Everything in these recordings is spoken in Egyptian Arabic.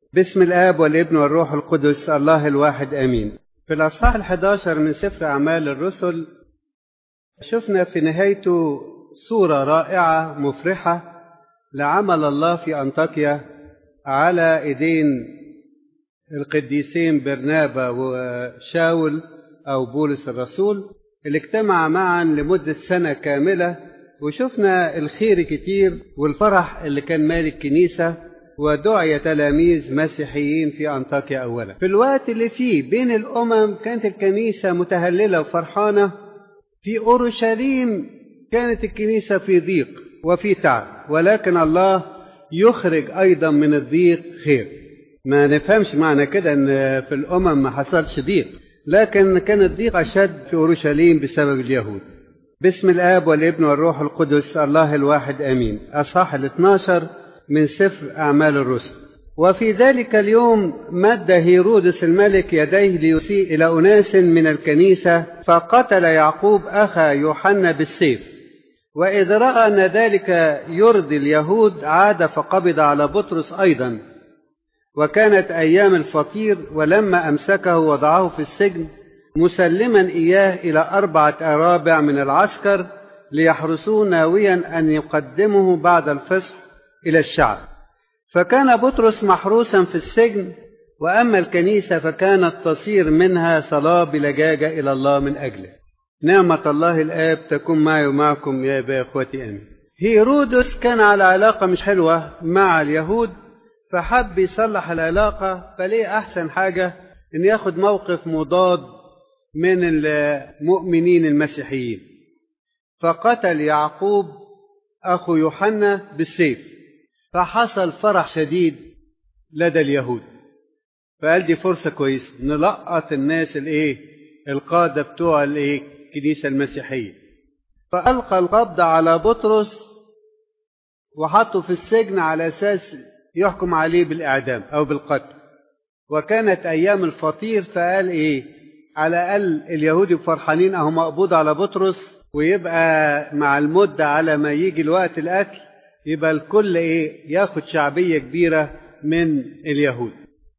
باسم الآب والابن والروح القدس الله الواحد آمين في الأصحاح الحداشر من سفر أعمال الرسل شفنا في نهايته صورة رائعة مفرحة لعمل الله في أنطاكيا على إيدين القديسين برنابا وشاول أو بولس الرسول اللي اجتمع معا لمدة سنة كاملة وشفنا الخير كتير والفرح اللي كان مال الكنيسة ودعي تلاميذ مسيحيين في أنطاكيا أولا في الوقت اللي فيه بين الأمم كانت الكنيسة متهللة وفرحانة في أورشليم كانت الكنيسة في ضيق وفي تعب ولكن الله يخرج أيضا من الضيق خير ما نفهمش معنى كده أن في الأمم ما حصلش ضيق لكن كان الضيق أشد في أورشليم بسبب اليهود باسم الآب والابن والروح القدس الله الواحد آمين أصحاح الاثناشر من سفر أعمال الرسل وفي ذلك اليوم مد هيرودس الملك يديه ليسيء إلى أناس من الكنيسة فقتل يعقوب أخا يوحنا بالسيف وإذ رأى أن ذلك يرضي اليهود عاد فقبض على بطرس أيضا وكانت أيام الفطير ولما أمسكه وضعه في السجن مسلما إياه إلى أربعة أرابع من العسكر ليحرسوه ناويا أن يقدمه بعد الفصح إلى الشعب فكان بطرس محروسا في السجن وأما الكنيسة فكانت تصير منها صلاة بلجاجة إلى الله من أجله نعمة الله الآب تكون معي ومعكم يا أبا إخوتي آمين هيرودس كان على علاقة مش حلوة مع اليهود فحب يصلح العلاقة فليه أحسن حاجة إن ياخد موقف مضاد من المؤمنين المسيحيين فقتل يعقوب أخو يوحنا بالسيف فحصل فرح شديد لدى اليهود فقال دي فرصة كويسة نلقط الناس الايه القادة بتوع الايه الكنيسة المسيحية فألقى القبض على بطرس وحطه في السجن على أساس يحكم عليه بالإعدام أو بالقتل وكانت أيام الفطير فقال إيه على الأقل اليهود فرحانين أهو مقبوض على بطرس ويبقى مع المدة على ما يجي الوقت الأكل يبقى الكل إيه ياخد شعبية كبيرة من اليهود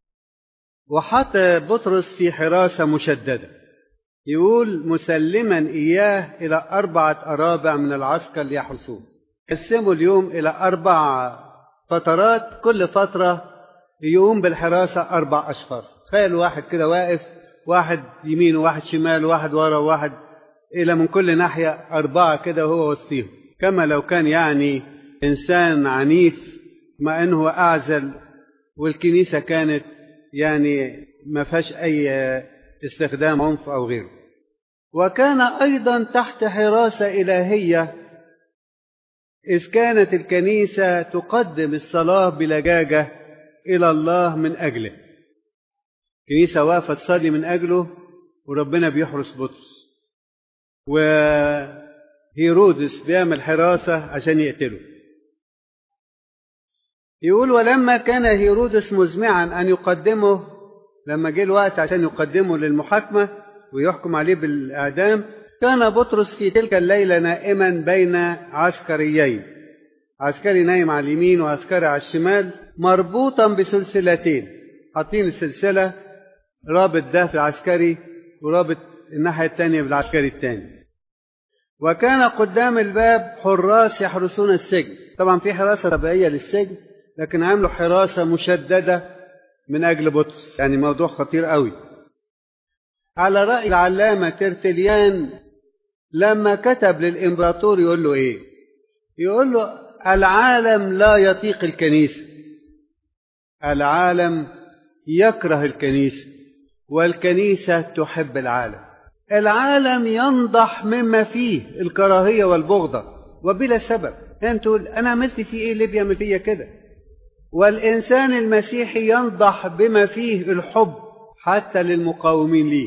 وحط بطرس في حراسة مشددة يقول مسلما إياه إلى أربعة أرابع من العسكر ليحرسوه قسموا اليوم إلى أربع فترات كل فترة يقوم بالحراسة أربع أشخاص تخيل واحد كده واقف واحد يمين وواحد شمال وواحد ورا وواحد إلى من كل ناحية أربعة كده وهو وسطيهم كما لو كان يعني إنسان عنيف مع أنه أعزل والكنيسة كانت يعني ما فيهاش أي استخدام عنف أو غيره وكان أيضا تحت حراسة إلهية إذ كانت الكنيسة تقدم الصلاة بلجاجة إلى الله من أجله الكنيسة واقفة تصلي من أجله وربنا بيحرس بطرس وهيرودس بيعمل حراسة عشان يقتله يقول ولما كان هيرودس مزمعا أن يقدمه لما جه الوقت عشان يقدمه للمحاكمة ويحكم عليه بالإعدام كان بطرس في تلك الليلة نائما بين عسكريين عسكري نايم على اليمين وعسكري على الشمال مربوطا بسلسلتين حاطين السلسلة رابط ده في العسكري ورابط الناحية الثانية بالعسكري الثاني وكان قدام الباب حراس يحرسون السجن طبعا في حراسة طبيعية للسجن لكن عملوا حراسة مشددة من أجل بطرس يعني موضوع خطير قوي على رأي العلامة ترتليان لما كتب للإمبراطور يقول له إيه يقول له العالم لا يطيق الكنيسة العالم يكره الكنيسة والكنيسة تحب العالم العالم ينضح مما فيه الكراهية والبغضة وبلا سبب يعني تقول أنا عملت فيه إيه اللي بيعمل فيا كده والإنسان المسيحي ينضح بما فيه الحب حتى للمقاومين ليه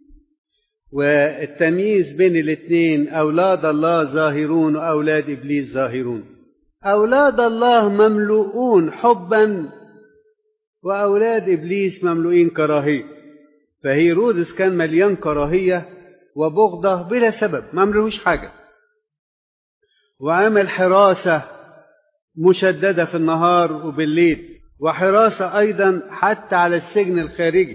والتمييز بين الاثنين أولاد الله ظاهرون وأولاد إبليس ظاهرون أولاد الله مملوءون حبا وأولاد إبليس مملوئين كراهية فهيرودس كان مليان كراهية وبغضة بلا سبب ما عملوش حاجة وعمل حراسة مشددة في النهار وبالليل وحراسة أيضا حتى على السجن الخارجي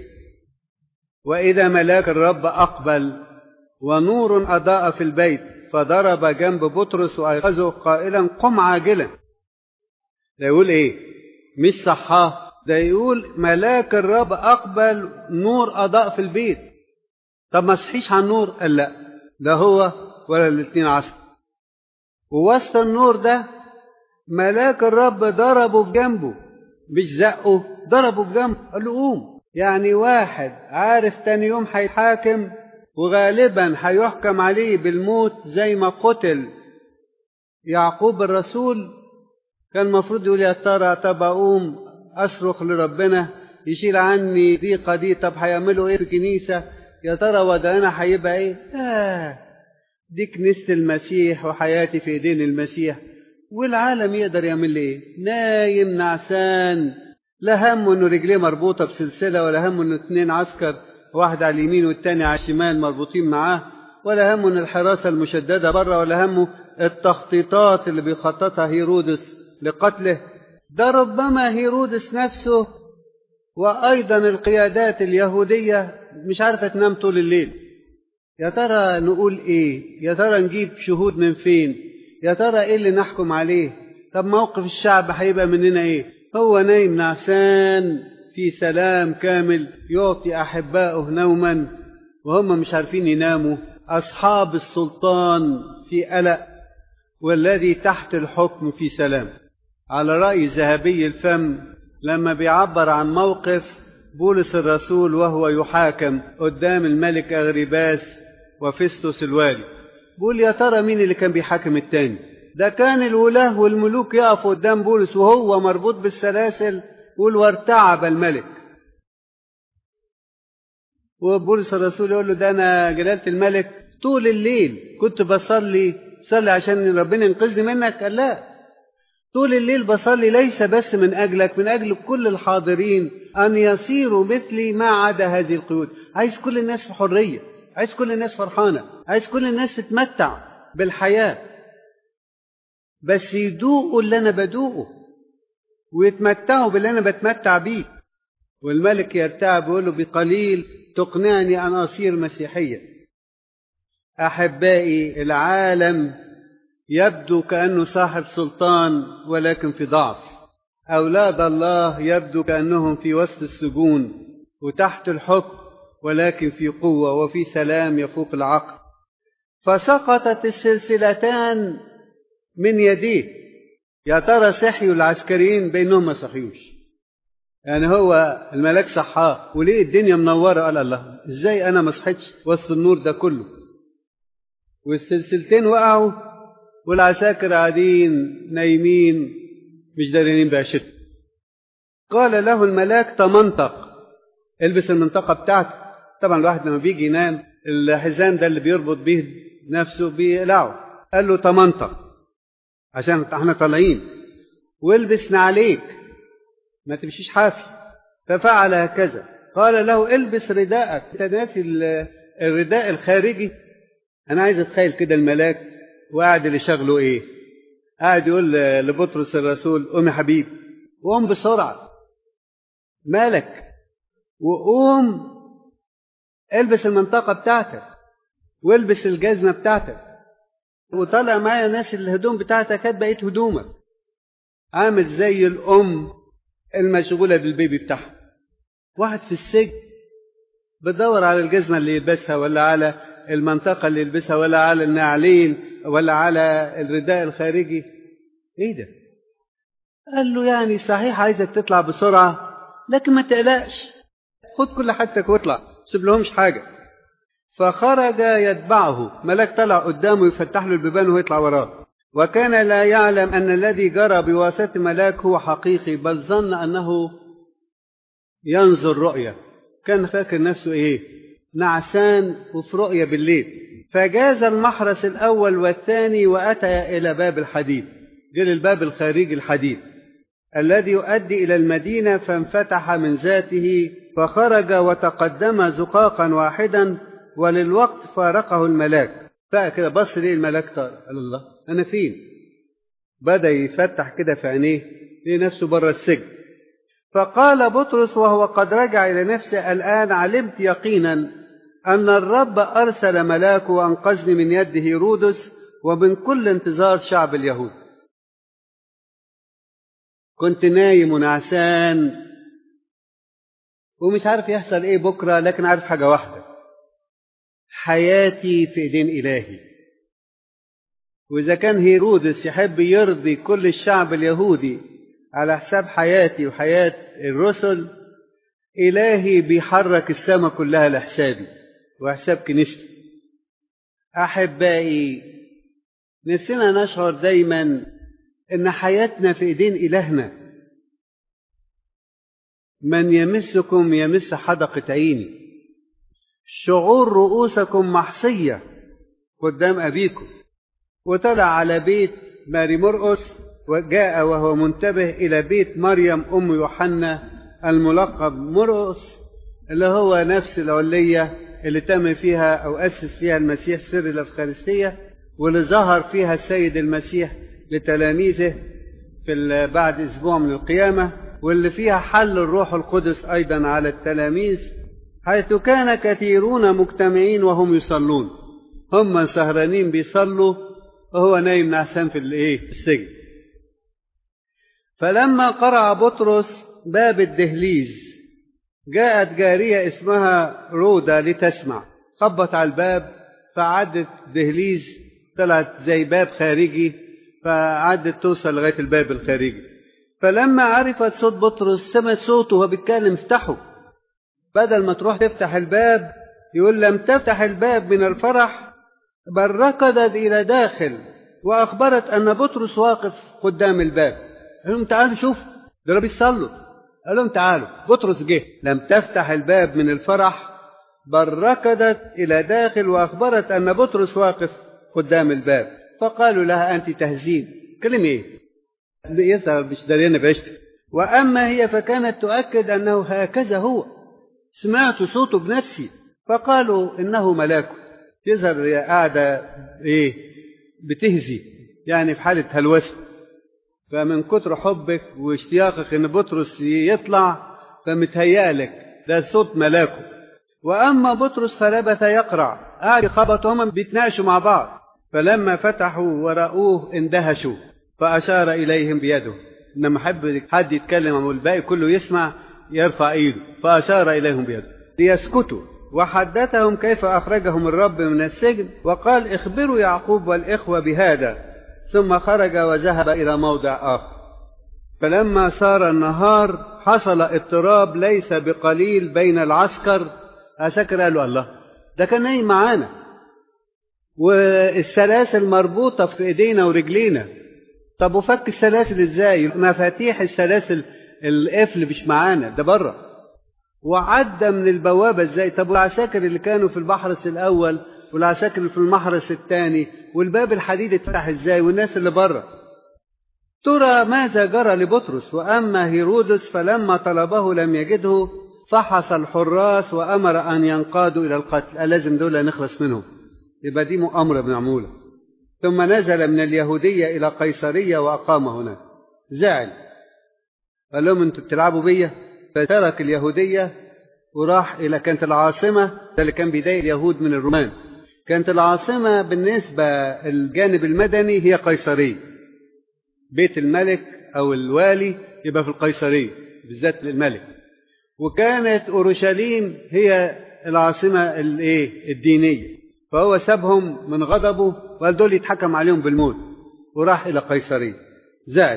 وإذا ملاك الرب أقبل ونور أضاء في البيت فضرب جنب بطرس وأيقظه قائلا قم عاجلا ده يقول إيه مش صحاه ده يقول ملاك الرب أقبل نور أضاء في البيت طب ما صحيش على النور قال لا ده هو ولا الاثنين عصر ووسط النور ده ملاك الرب ضربه في جنبه مش زقه ضربه في جنبه قال له قوم يعني واحد عارف تاني يوم هيتحاكم وغالبا هيحكم عليه بالموت زي ما قتل يعقوب الرسول كان المفروض يقول يا ترى طب اقوم اصرخ لربنا يشيل عني ضيقه دي طب هيعملوا ايه في الكنيسه يا ترى وضعنا هيبقى ايه آه دي كنيسه المسيح وحياتي في ايدين المسيح والعالم يقدر يعمل ايه نايم نعسان لا همه انه رجليه مربوطه بسلسله ولا همه انه اتنين عسكر واحد على اليمين والتاني على الشمال مربوطين معاه ولا همه ان الحراسه المشدده بره ولا همه التخطيطات اللي بيخططها هيرودس لقتله ده ربما هيرودس نفسه وايضا القيادات اليهوديه مش عارفه تنام طول الليل يا ترى نقول ايه يا ترى نجيب شهود من فين يا ترى ايه اللي نحكم عليه طب موقف الشعب هيبقى مننا ايه هو نايم نعسان في سلام كامل يعطي احبائه نوما وهم مش عارفين يناموا اصحاب السلطان في قلق والذي تحت الحكم في سلام على راي ذهبي الفم لما بيعبر عن موقف بولس الرسول وهو يحاكم قدام الملك اغرباس وفيستوس الوالي بيقول يا ترى مين اللي كان بيحاكم التاني ده كان الولاه والملوك يقفوا قدام بولس وهو مربوط بالسلاسل يقول وارتعب الملك وبولس الرسول يقول له ده انا جلاله الملك طول الليل كنت بصلي بصلي عشان ربنا ينقذني منك قال لا طول الليل بصلي ليس بس من اجلك من اجل كل الحاضرين ان يصيروا مثلي ما عدا هذه القيود عايز كل الناس في حريه عايز كل الناس فرحانه عايز كل الناس تتمتع بالحياه بس يدوقوا اللي انا بدوقه ويتمتعوا باللي انا بتمتع بيه والملك يرتعب ويقول له بقليل تقنعني ان اصير مسيحيا احبائي العالم يبدو كانه صاحب سلطان ولكن في ضعف اولاد الله يبدو كانهم في وسط السجون وتحت الحكم ولكن في قوه وفي سلام يفوق العقل فسقطت السلسلتان من يديه يا ترى صحيوا العسكريين بينهم ما صحيوش يعني هو الملاك صحاه وليه الدنيا منوره قال الله ازاي انا ما صحيتش وسط النور ده كله والسلسلتين وقعوا والعساكر قاعدين نايمين مش دارين بعشت قال له الملاك تمنطق البس المنطقه بتاعتك طبعا الواحد لما بيجي ينام الحزام ده اللي بيربط بيه نفسه بيقلعه قال له تمنطق عشان احنا طالعين والبس نعليك ما تمشيش حافي ففعل هكذا قال له البس رداءك انت ناسي الرداء الخارجي انا عايز اتخيل كده الملاك وقاعد اللي شغله ايه قاعد يقول لبطرس الرسول قوم يا حبيبي قوم بسرعه مالك وقوم البس المنطقه بتاعتك والبس الجزمه بتاعتك وطلع معايا ناس الهدوم بتاعتك كانت بقيت هدومك عامل زي الام المشغوله بالبيبي بتاعها واحد في السجن بدور على الجزمه اللي يلبسها ولا على المنطقه اللي يلبسها ولا على النعلين ولا على الرداء الخارجي ايه ده قال له يعني صحيح عايزك تطلع بسرعه لكن ما تقلقش خد كل حاجتك واطلع سيب لهمش حاجه فخرج يتبعه ملاك طلع قدامه يفتح له البيبان ويطلع وراه وكان لا يعلم أن الذي جرى بواسطة ملاك هو حقيقي بل ظن أنه ينظر رؤية كان فاكر نفسه إيه نعسان وفي رؤية بالليل فجاز المحرس الأول والثاني وأتى إلى باب الحديد جل الباب الخارجي الحديد الذي يؤدي إلى المدينة فانفتح من ذاته فخرج وتقدم زقاقا واحدا وللوقت فارقه الملاك بقى كده بص ليه الملاك قال الله انا فين بدا يفتح كده في عينيه ليه نفسه بره السجن فقال بطرس وهو قد رجع إلى نفسه الآن علمت يقينا أن الرب أرسل ملاكه وأنقذني من يد هيرودس ومن كل انتظار شعب اليهود كنت نايم ونعسان ومش عارف يحصل ايه بكرة لكن عارف حاجة واحدة حياتي في ايدين إلهي وإذا كان هيرودس يحب يرضي كل الشعب اليهودي على حساب حياتي وحياة الرسل إلهي بيحرك السماء كلها لحسابي وحساب كنيستي أحبائي نفسنا نشعر دايما إن حياتنا في إيدين إلهنا من يمسكم يمس حدقة عيني شعور رؤوسكم محصية قدام أبيكم وطلع على بيت ماري مرقس وجاء وهو منتبه إلى بيت مريم أم يوحنا الملقب مرقس اللي هو نفس العلية اللي تم فيها أو أسس فيها المسيح سر الأفخارستية واللي ظهر فيها السيد المسيح لتلاميذه في بعد أسبوع من القيامة واللي فيها حل الروح القدس أيضا على التلاميذ حيث كان كثيرون مجتمعين وهم يصلون هم سهرانين بيصلوا وهو نايم نعسان في الايه في السجن فلما قرع بطرس باب الدهليز جاءت جارية اسمها رودا لتسمع خبط على الباب فعدت دهليز طلعت زي باب خارجي فعدت توصل لغاية الباب الخارجي فلما عرفت صوت بطرس سمعت صوته وهو بيتكلم افتحوا بدل ما تروح تفتح الباب يقول لم تفتح الباب من الفرح بل ركضت إلى داخل وأخبرت أن بطرس واقف قدام الباب قال لهم تعالوا شوف دول بيصلوا قال لهم تعالوا بطرس جه لم تفتح الباب من الفرح بل ركضت إلى داخل وأخبرت أن بطرس واقف قدام الباب فقالوا لها أنت تهزين كلمة إيه يظهر مش دارينا بعشتك وأما هي فكانت تؤكد أنه هكذا هو سمعت صوته بنفسي فقالوا إنه ملاك يظهر قاعدة إيه بتهزي يعني في حالة هلوسة فمن كتر حبك واشتياقك إن بطرس يطلع فمتهيألك ده صوت ملاكه وأما بطرس فلبث يقرع قاعد يخبط هما بيتناقشوا مع بعض فلما فتحوا ورأوه اندهشوا فأشار إليهم بيده إنما حب حد يتكلم والباقي كله يسمع يرفع إيده فأشار إليهم بيده ليسكتوا وحدثهم كيف أخرجهم الرب من السجن وقال اخبروا يعقوب والإخوة بهذا ثم خرج وذهب إلى موضع آخر فلما صار النهار حصل اضطراب ليس بقليل بين العسكر عساكر قالوا الله ده كان نايم معانا والسلاسل مربوطة في ايدينا ورجلينا طب وفك السلاسل ازاي مفاتيح السلاسل القفل مش معانا ده بره وعدى من البوابة ازاي طب والعساكر اللي كانوا في البحرس الاول والعساكر اللي في المحرس الثاني والباب الحديد اتفتح ازاي والناس اللي بره ترى ماذا جرى لبطرس واما هيرودس فلما طلبه لم يجده فحص الحراس وامر ان ينقادوا الى القتل قال لازم دول نخلص منهم يبقى دي مؤامره معموله ثم نزل من اليهوديه الى قيصريه واقام هناك زعل قال لهم انتوا بتلعبوا بيا فترك اليهوديه وراح الى كانت العاصمه ده اللي كان بيضايق اليهود من الرومان كانت العاصمه بالنسبه الجانب المدني هي قيصريه بيت الملك او الوالي يبقى في القيصريه بالذات للملك وكانت اورشليم هي العاصمه الايه الدينيه فهو سابهم من غضبه وقال دول يتحكم عليهم بالموت وراح الى قيصريه زعل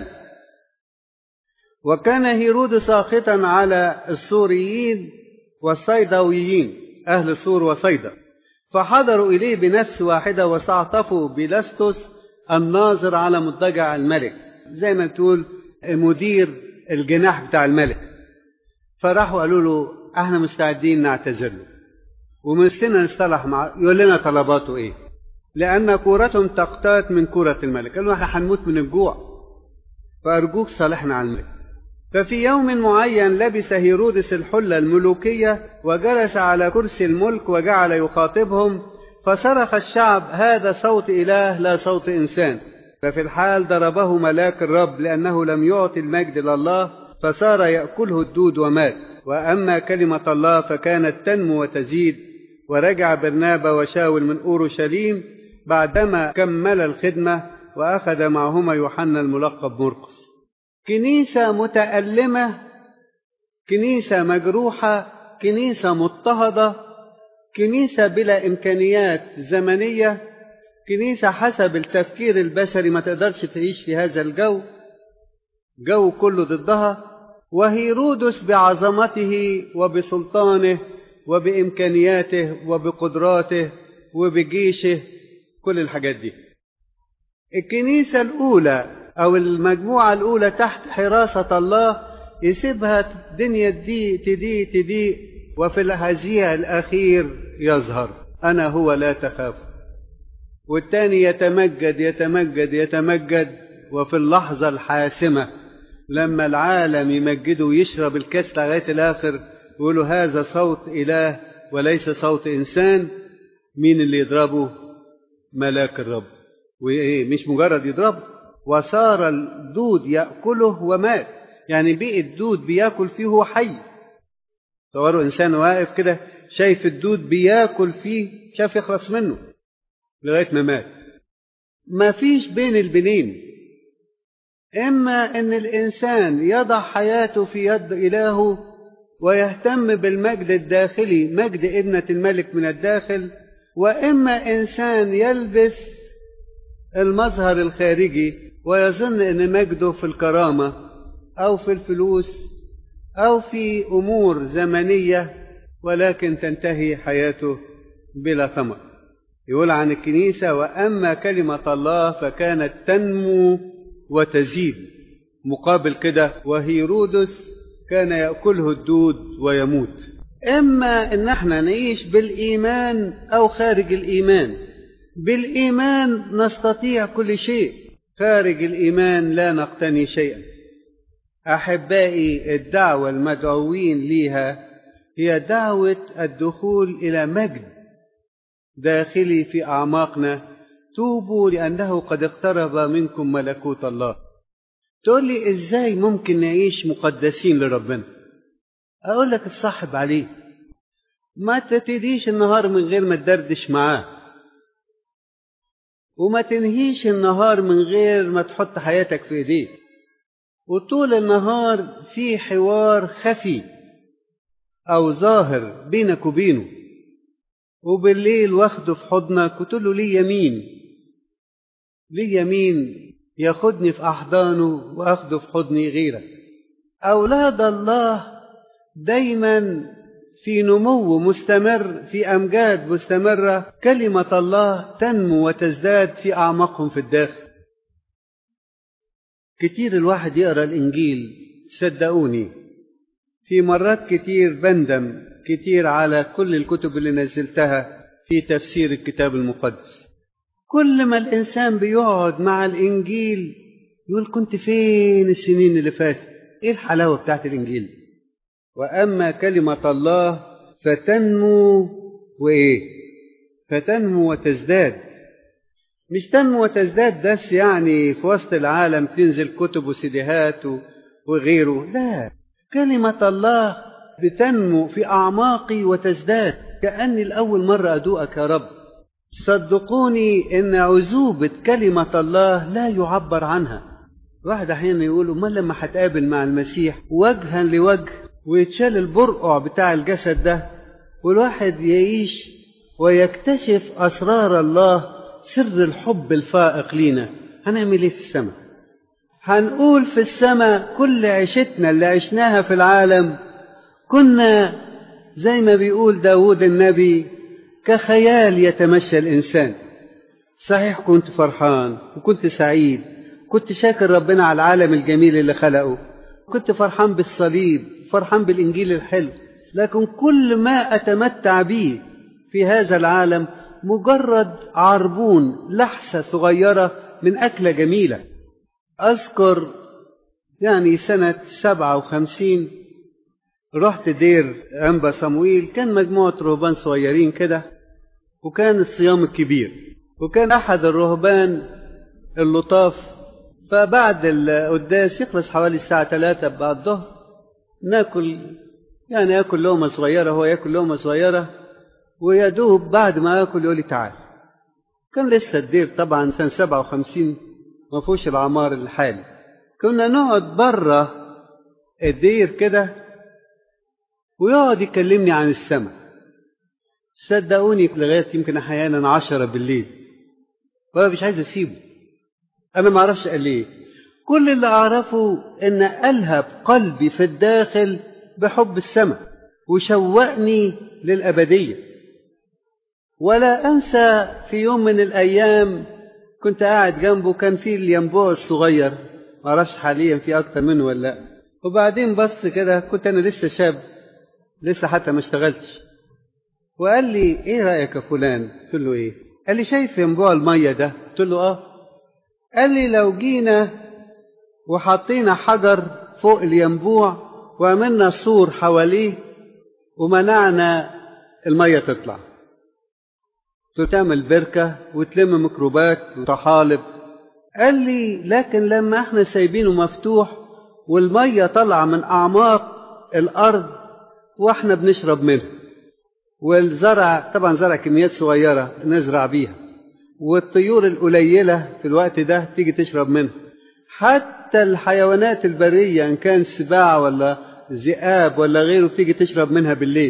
وكان هيرود ساخطا على السوريين والصيدويين اهل سور وصيدا فحضروا اليه بنفس واحده واستعطفوا بلستس الناظر على مضطجع الملك زي ما تقول مدير الجناح بتاع الملك فراحوا قالوا له احنا مستعدين نعتذر له ومسكنا نصطلح معه يقول لنا طلباته ايه لان كورتهم تقتات من كوره الملك قالوا احنا هنموت من الجوع فارجوك صالحنا على الملك ففي يوم معين لبس هيرودس الحله الملوكيه وجلس على كرسي الملك وجعل يخاطبهم فصرخ الشعب هذا صوت اله لا صوت انسان ففي الحال ضربه ملاك الرب لانه لم يعطي المجد لله فصار يأكله الدود ومات وأما كلمة الله فكانت تنمو وتزيد ورجع برنابا وشاول من أورشليم بعدما كمل الخدمة وأخذ معهما يوحنا الملقب مرقس كنيسة متألمة كنيسة مجروحة كنيسة مضطهدة كنيسة بلا إمكانيات زمنية كنيسة حسب التفكير البشري ما تقدرش تعيش في هذا الجو جو كله ضدها وهيرودس بعظمته وبسلطانه وبإمكانياته وبقدراته وبجيشه كل الحاجات دي الكنيسة الأولى أو المجموعة الأولى تحت حراسة الله يسيبها الدنيا تضيق تضيق تضيق وفي الهزيع الأخير يظهر أنا هو لا تخاف والتاني يتمجد يتمجد يتمجد وفي اللحظة الحاسمة لما العالم يمجده ويشرب الكاس لغاية الآخر يقولوا هذا صوت إله وليس صوت إنسان مين اللي يضربه ملاك الرب وإيه مش مجرد يضربه وصار الدود يأكله ومات يعني بقي الدود بياكل فيه هو حي تصوروا إنسان واقف كده شايف الدود بياكل فيه شاف يخلص منه لغاية ما مات ما فيش بين البنين إما أن الإنسان يضع حياته في يد إلهه ويهتم بالمجد الداخلي مجد ابنة الملك من الداخل وإما إنسان يلبس المظهر الخارجي ويظن أن مجده في الكرامة أو في الفلوس أو في أمور زمنية ولكن تنتهي حياته بلا ثمر يقول عن الكنيسة وأما كلمة الله فكانت تنمو وتزيد مقابل كده وهيرودس كان يأكله الدود ويموت إما إن احنا نعيش بالإيمان أو خارج الإيمان بالإيمان نستطيع كل شيء خارج الإيمان لا نقتني شيئا أحبائي الدعوة المدعوين ليها هي دعوة الدخول إلى مجد داخلي في أعماقنا توبوا لأنه قد اقترب منكم ملكوت الله تقول لي إزاي ممكن نعيش مقدسين لربنا أقول لك اتصاحب عليه ما تبتديش النهار من غير ما تدردش معاه وما تنهيش النهار من غير ما تحط حياتك في ايديه وطول النهار في حوار خفي او ظاهر بينك وبينه وبالليل واخده في حضنك وتقول له ليه يمين ليه يمين ياخدني في احضانه واخده في حضني غيرك اولاد الله دايما في نمو مستمر في امجاد مستمره كلمه الله تنمو وتزداد في اعماقهم في الداخل كتير الواحد يقرا الانجيل صدقوني في مرات كتير بندم كتير على كل الكتب اللي نزلتها في تفسير الكتاب المقدس كل ما الانسان بيقعد مع الانجيل يقول كنت فين السنين اللي فاتت ايه الحلاوه بتاعت الانجيل واما كلمه الله فتنمو وايه فتنمو وتزداد مش تنمو وتزداد بس يعني في وسط العالم تنزل كتب وسيديهات وغيره لا كلمة الله بتنمو في أعماقي وتزداد كأني الأول مرة أدوقك يا رب صدقوني إن عذوبة كلمة الله لا يعبر عنها واحد أحيانا يقولوا ما لما هتقابل مع المسيح وجها لوجه ويتشال البرقع بتاع الجسد ده والواحد يعيش ويكتشف أسرار الله سر الحب الفائق لينا هنعمل ايه في السماء هنقول في السماء كل عيشتنا اللي عشناها في العالم كنا زي ما بيقول داود النبي كخيال يتمشى الإنسان صحيح كنت فرحان وكنت سعيد كنت شاكر ربنا على العالم الجميل اللي خلقه كنت فرحان بالصليب فرحان بالإنجيل الحلو لكن كل ما أتمتع به في هذا العالم مجرد عربون لحسة صغيرة من أكلة جميلة أذكر يعني سنة سبعة وخمسين رحت دير أنبا صمويل كان مجموعة رهبان صغيرين كده وكان الصيام الكبير وكان أحد الرهبان اللطاف فبعد القداس يخلص حوالي الساعة 3 بعد الظهر ناكل يعني ياكل لقمة صغيرة هو ياكل لقمة صغيرة ويا دوب بعد ما ياكل يقول لي تعال كان لسه الدير طبعا سنة 57 ما فيهوش العمار الحالي كنا نقعد بره الدير كده ويقعد يكلمني عن السماء صدقوني لغاية يمكن أحيانا عشرة بالليل وأنا مش عايز أسيبه أنا ما أعرفش قال إيه كل اللي أعرفه إن ألهب قلبي في الداخل بحب السماء وشوقني للأبدية ولا أنسى في يوم من الأيام كنت قاعد جنبه كان في الينبوع الصغير ما اعرفش حاليا في اكتر منه ولا لا وبعدين بص كده كنت انا لسه شاب لسه حتى ما اشتغلتش وقال لي ايه رايك يا فلان قلت له ايه قال لي شايف ينبوع الميه ده قلت له اه قال لي لو جينا وحطينا حجر فوق الينبوع وعملنا سور حواليه ومنعنا الميه تطلع تعمل بركة وتلم ميكروبات وطحالب قال لي لكن لما احنا سايبينه مفتوح والمية طالعة من أعماق الأرض واحنا بنشرب منها والزرع طبعا زرع كميات صغيرة نزرع بيها والطيور القليلة في الوقت ده تيجي تشرب منها حتى الحيوانات البرية إن كان سباع ولا ذئاب ولا غيره بتيجي تشرب منها بالليل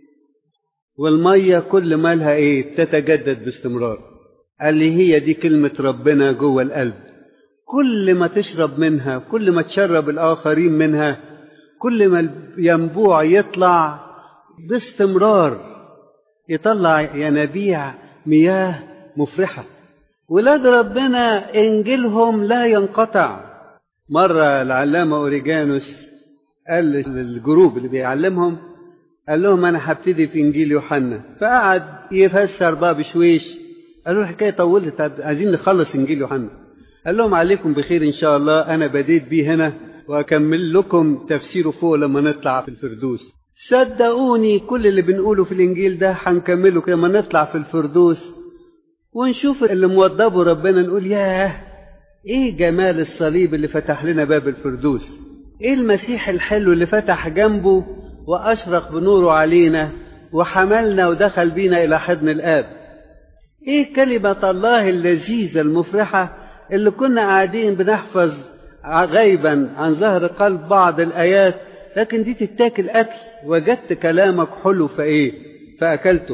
والمية كل مالها ايه تتجدد باستمرار قال لي هي دي كلمة ربنا جوه القلب كل ما تشرب منها كل ما تشرب الآخرين منها كل ما ينبوع يطلع باستمرار يطلع ينابيع مياه مفرحة ولاد ربنا إنجيلهم لا ينقطع مرة العلامة أوريجانوس قال للجروب اللي بيعلمهم قال لهم انا هبتدي في انجيل يوحنا فقعد يفسر بقى بشويش قالوا له الحكايه طولت عايزين نخلص انجيل يوحنا قال لهم عليكم بخير ان شاء الله انا بديت بيه هنا واكمل لكم تفسيره فوق لما نطلع في الفردوس صدقوني كل اللي بنقوله في الانجيل ده هنكمله كده لما نطلع في الفردوس ونشوف اللي موضبه ربنا نقول ياه ايه جمال الصليب اللي فتح لنا باب الفردوس ايه المسيح الحلو اللي فتح جنبه وأشرق بنوره علينا وحملنا ودخل بينا إلى حضن الآب إيه كلمة الله اللذيذة المفرحة اللي كنا قاعدين بنحفظ غيبا عن ظهر قلب بعض الآيات لكن دي تتاكل أكل وجدت كلامك حلو فإيه فأكلته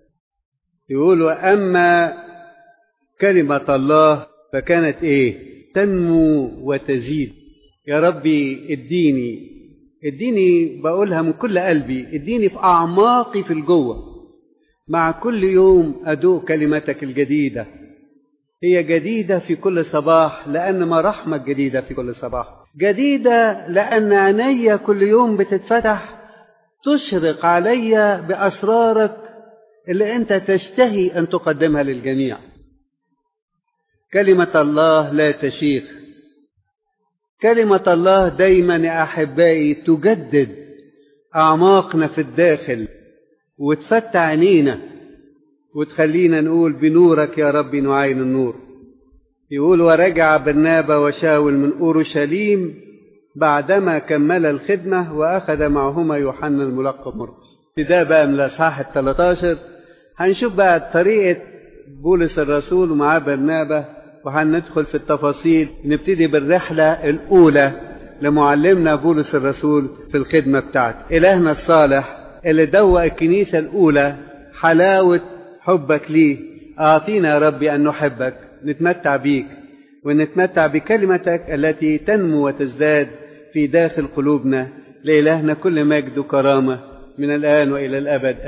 يقولوا أما كلمة الله فكانت إيه تنمو وتزيد يا ربي اديني اديني بقولها من كل قلبي اديني في أعماقي في الجوه مع كل يوم أدوق كلمتك الجديدة هي جديدة في كل صباح لأن مراحمك جديدة في كل صباح جديدة لأن عيني كل يوم بتتفتح تشرق علي بأسرارك اللي أنت تشتهي أن تقدمها للجميع كلمة الله لا تشيخ كلمة الله دايما يا أحبائي تجدد أعماقنا في الداخل وتفتح عينينا وتخلينا نقول بنورك يا رب نعين النور يقول ورجع برنابا وشاول من أورشليم بعدما كمل الخدمة وأخذ معهما يوحنا الملقب مرقس ده بقى من الأصحاح ال 13 هنشوف بقى طريقة بولس الرسول ومعاه برنابا وهندخل في التفاصيل نبتدي بالرحلة الأولى لمعلمنا بولس الرسول في الخدمة بتاعته إلهنا الصالح اللي دوق الكنيسة الأولى حلاوة حبك ليه أعطينا يا ربي أن نحبك نتمتع بيك ونتمتع بكلمتك التي تنمو وتزداد في داخل قلوبنا لإلهنا كل مجد وكرامة من الآن وإلى الأبد